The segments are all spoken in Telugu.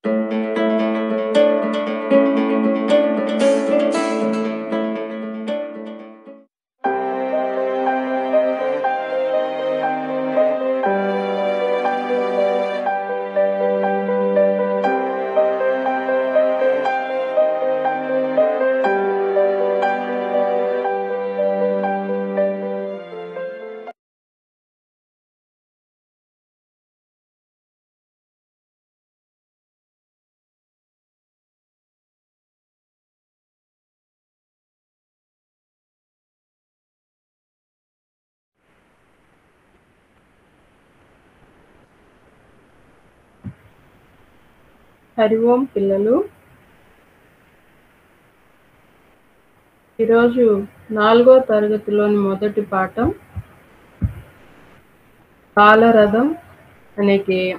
హరి ఓం పిల్లలు ఈరోజు నాలుగో తరగతిలోని మొదటి పాఠం కాలరథం అనే గేయం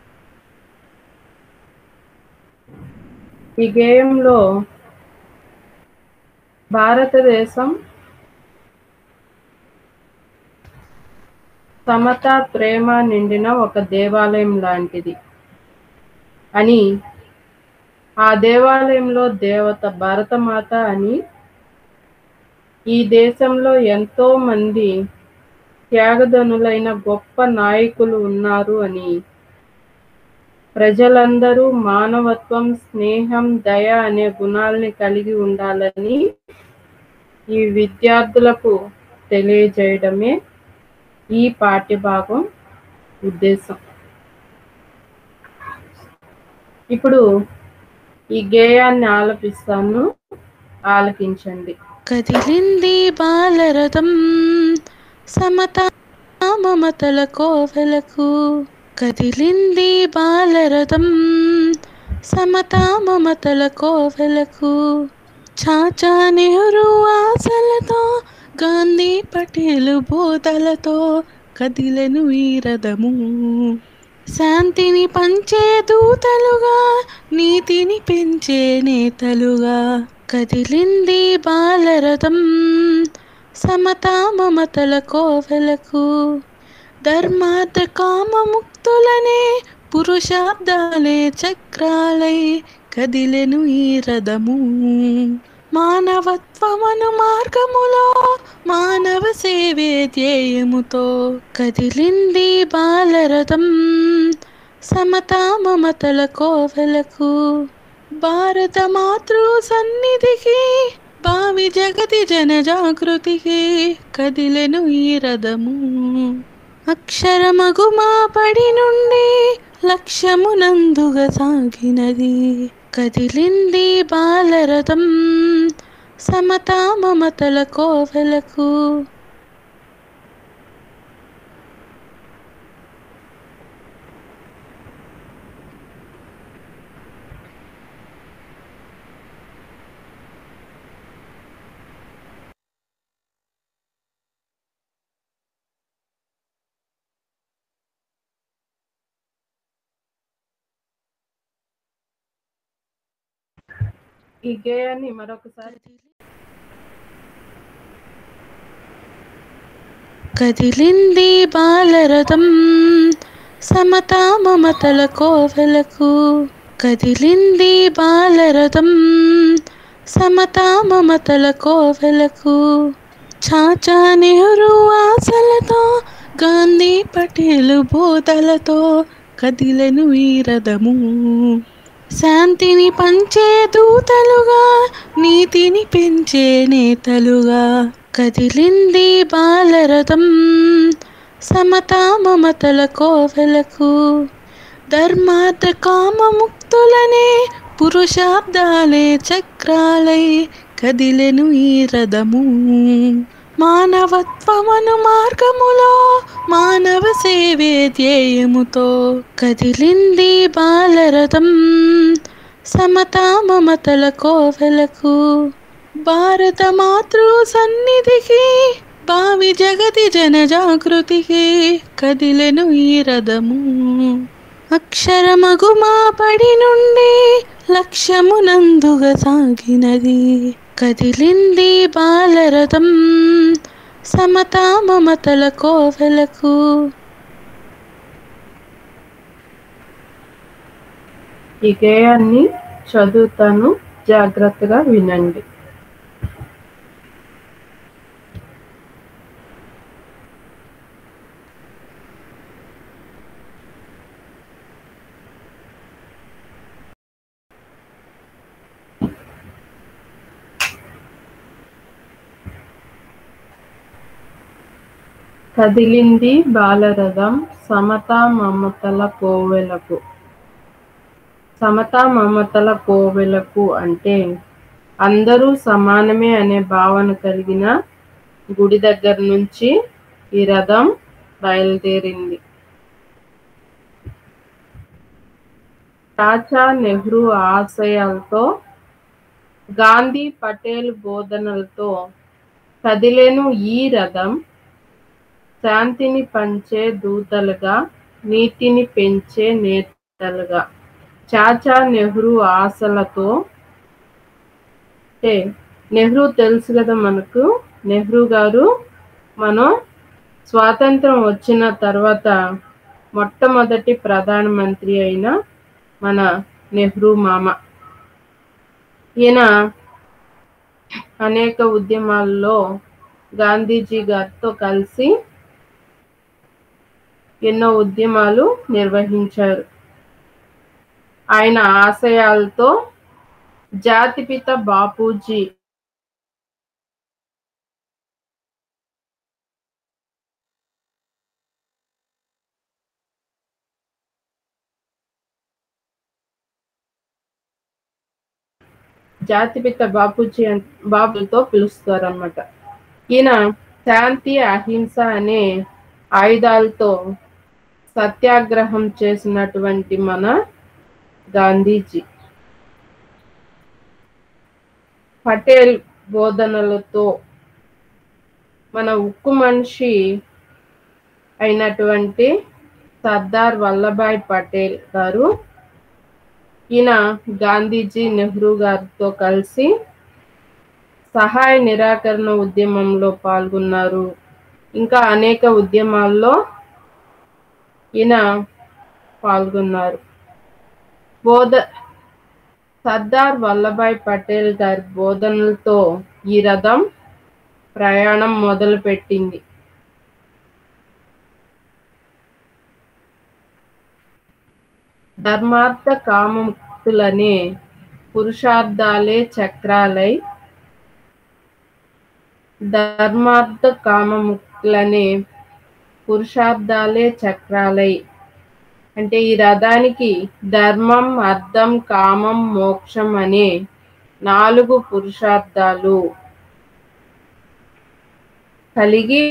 ఈ గేయంలో భారతదేశం సమత ప్రేమ నిండిన ఒక దేవాలయం లాంటిది అని ఆ దేవాలయంలో దేవత భారతమాత అని ఈ దేశంలో ఎంతో మంది త్యాగధనులైన గొప్ప నాయకులు ఉన్నారు అని ప్రజలందరూ మానవత్వం స్నేహం దయ అనే గుణాలని కలిగి ఉండాలని ఈ విద్యార్థులకు తెలియజేయడమే ఈ పాఠ్యభాగం ఉద్దేశం ఇప్పుడు ఈ గేయాన్ని ఆలపిస్తాను ఆలకించండి కదిలింది బాలరథం సమత మమతల కోవెలకు కదిలింది బాలరథం సమత మమతల కోవెలకు చాచా నెహ్రూ ఆశలతో గాంధీ పటేలు బోధలతో కదిలెను ఈ రథము శాంతిని పంచే దూతలుగా నీతిని పెంచే నేతలుగా కదిలింది బాలరథం సమత మమతల కోవెలకు ధర్మార్థ కామముక్తులనే పురుషార్థాలే చక్రాలై కదిలెను ఈ రథము మానవత్వమను మార్గములో మానవ సేవే ధ్యేయముతో కదిలింది బాలరథం సమత మమతల కోవెలకు భారత మాతృ సన్నిధికి భావి జగతి జన జాగృతికి కదిలెను ఈ రథము అక్షరమగు మా పడి నుండి లక్ష్యమునందుగా సాగినది కదిలింది బాలరథం సమత మమతల కోవెలకు ఈ గేయాన్ని మరొకసారి కదిలింది బాలరథం సమత మమతల కోవెలకు కదిలింది బాలరథం సమత మమతల కోవెలకు చాచా నెహ్రూ ఆశలతో గాంధీ పటేలు బోధలతో కదిలెను ఈ రథము శాంతిని పంచే దూతలుగా నీతిని పెంచే నేతలుగా కదిలింది బాలరథం సమత మమతల కోవెలకు ధర్మార్థ కామముక్తులనే పురుషార్థాలే చక్రాలై కదిలెను ఈ రథము మానవత్వమను మార్గములో మానవ సేవే ధ్యేయముతో కదిలింది బాలరథం సమత మమతల కోవెలకు భారత మాతృ సన్నిధికి భావి జగతి జన జాగృతికి కదిలెను ఈ రథము అక్షరమగు మా పడి నుండి లక్ష్యమునందుగా సాగినది కదిలింది బాలరథం సమత మమతల కోవెలకు ఈ గేయాన్ని చదువుతాను జాగ్రత్తగా వినండి కదిలింది బాలరథం సమతా మమతల కోవెలకు సమతా మమతల కోవెలకు అంటే అందరూ సమానమే అనే భావన కలిగిన గుడి దగ్గర నుంచి ఈ రథం బయలుదేరింది చాచా నెహ్రూ ఆశయాలతో గాంధీ పటేల్ బోధనలతో కదిలేను ఈ రథం శాంతిని పంచే దూతలుగా నీతిని పెంచే నేతలుగా చాచా నెహ్రూ ఆశలతో అంటే నెహ్రూ తెలుసు కదా మనకు నెహ్రూ గారు మనం స్వాతంత్రం వచ్చిన తర్వాత మొట్టమొదటి ప్రధానమంత్రి అయిన మన నెహ్రూ మామ ఈయన అనేక ఉద్యమాల్లో గాంధీజీ గారితో కలిసి ఎన్నో ఉద్యమాలు నిర్వహించారు ఆయన ఆశయాలతో జాతిపిత బాపూజీ జాతిపిత బాపూజీ అన్- బాబుతో పిలుస్తారు అనమాట ఈయన శాంతి అహింస అనే ఆయుధాలతో సత్యాగ్రహం చేసినటువంటి మన గాంధీజీ పటేల్ బోధనలతో మన ఉక్కు మనిషి అయినటువంటి సర్దార్ వల్లభాయ్ పటేల్ గారు ఈయన గాంధీజీ నెహ్రూ గారితో కలిసి సహాయ నిరాకరణ ఉద్యమంలో పాల్గొన్నారు ఇంకా అనేక ఉద్యమాల్లో ఈయన పాల్గొన్నారు బోధ సర్దార్ వల్లభాయ్ పటేల్ గారి బోధనలతో ఈ రథం ప్రయాణం మొదలుపెట్టింది ధర్మార్థ కామముక్తులనే పురుషార్థాలే చక్రాలై ధర్మార్థ కామముక్తులనే పురుషార్థాలే చక్రాలై అంటే ఈ రథానికి ధర్మం అర్థం కామం మోక్షం అనే నాలుగు పురుషార్థాలు కలిగి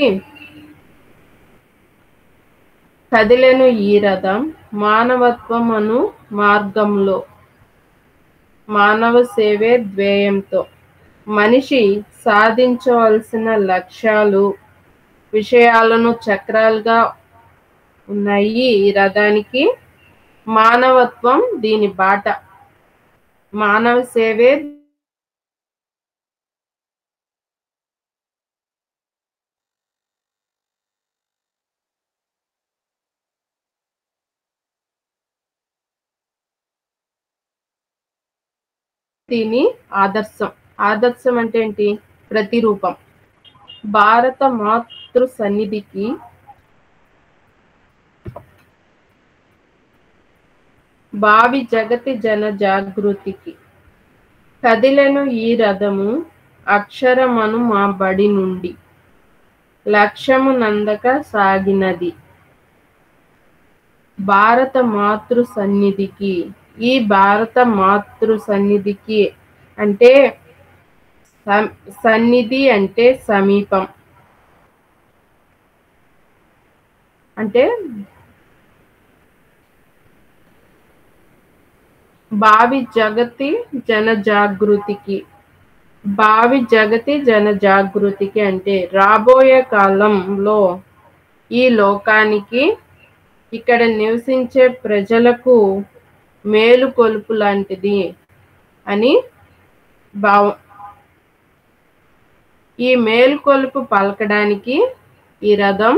కదిలెను ఈ రథం మానవత్వం అను మార్గంలో మానవ సేవే ధ్యేయంతో మనిషి సాధించవలసిన లక్ష్యాలు విషయాలను చక్రాలుగా ఉన్నాయి ఈ రథానికి మానవత్వం దీని బాట మానవ సేవే దీని ఆదర్శం ఆదర్శం అంటే ఏంటి ప్రతిరూపం భారత మాతృ సన్నిధికి భావి జగతి జన జాగృతికి కదిలెను ఈ రథము అక్షరమను మా బడి నుండి లక్ష్యము నందక సాగినది భారత మాతృ సన్నిధికి ఈ భారత మాతృ సన్నిధికి అంటే సం- సన్నిధి అంటే సమీపం అంటే భావి జగతి జన జాగృతికి భావి జగతి జన జాగృతికి అంటే రాబోయే కాలంలో ఈ లోకానికి ఇక్కడ నివసించే ప్రజలకు మేలు కొలుపు లాంటిది అని భావం ఈ మేల్కొలుపు పలకడానికి ఈ రథం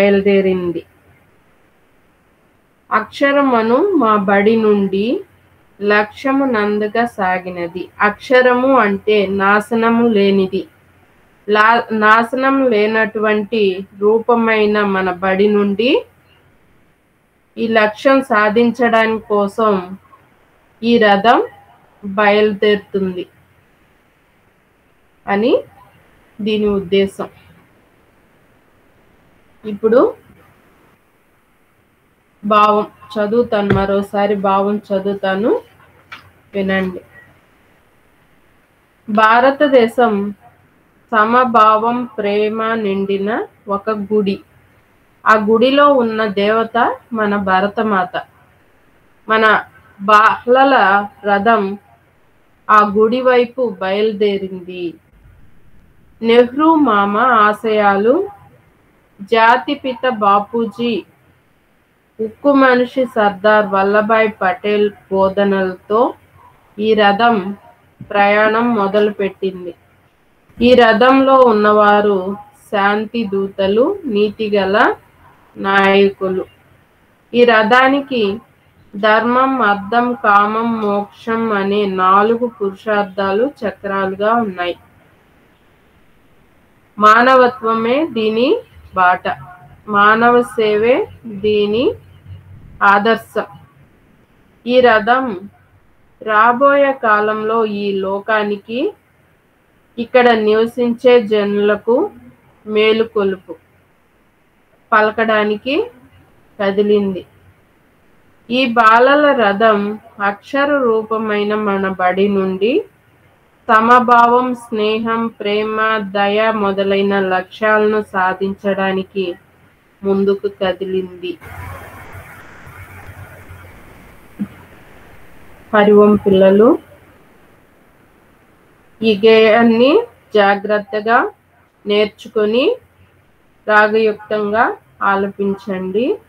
బయలుదేరింది అక్షరమను మా బడి నుండి లక్ష్యము నందుగా సాగినది అక్షరము అంటే నాశనము లేనిది లా నాశనం లేనటువంటి రూపమైన మన బడి నుండి ఈ లక్ష్యం సాధించడానికి కోసం ఈ రథం బయలుదేరుతుంది అని దీని ఉద్దేశం ఇప్పుడు భావం చదువుతాను మరోసారి భావం చదువుతాను వినండి భారతదేశం సమభావం ప్రేమ నిండిన ఒక గుడి ఆ గుడిలో ఉన్న దేవత మన భరతమాత మన బాహ్లల రథం ఆ గుడి వైపు బయలుదేరింది నెహ్రూ మామ ఆశయాలు జాతిపిత బాపూజీ ఉక్కు మనిషి సర్దార్ వల్లభాయ్ పటేల్ బోధనలతో ఈ రథం ప్రయాణం మొదలుపెట్టింది ఈ రథంలో ఉన్నవారు శాంతి దూతలు నీతిగల నాయకులు ఈ రథానికి ధర్మం అర్థం కామం మోక్షం అనే నాలుగు పురుషార్థాలు చక్రాలుగా ఉన్నాయి మానవత్వమే దీని బాట మానవ సేవే దీని ఆదర్శం ఈ రథం రాబోయే కాలంలో ఈ లోకానికి ఇక్కడ నివసించే జనులకు మేలుకొలుపు పలకడానికి కదిలింది ఈ బాలల రథం అక్షర రూపమైన మన బడి నుండి సమభావం స్నేహం ప్రేమ దయ మొదలైన లక్ష్యాలను సాధించడానికి ముందుకు కదిలింది హరి ఓం పిల్లలు ఈ గేయాన్ని జాగ్రత్తగా నేర్చుకొని రాగయుక్తంగా ఆలపించండి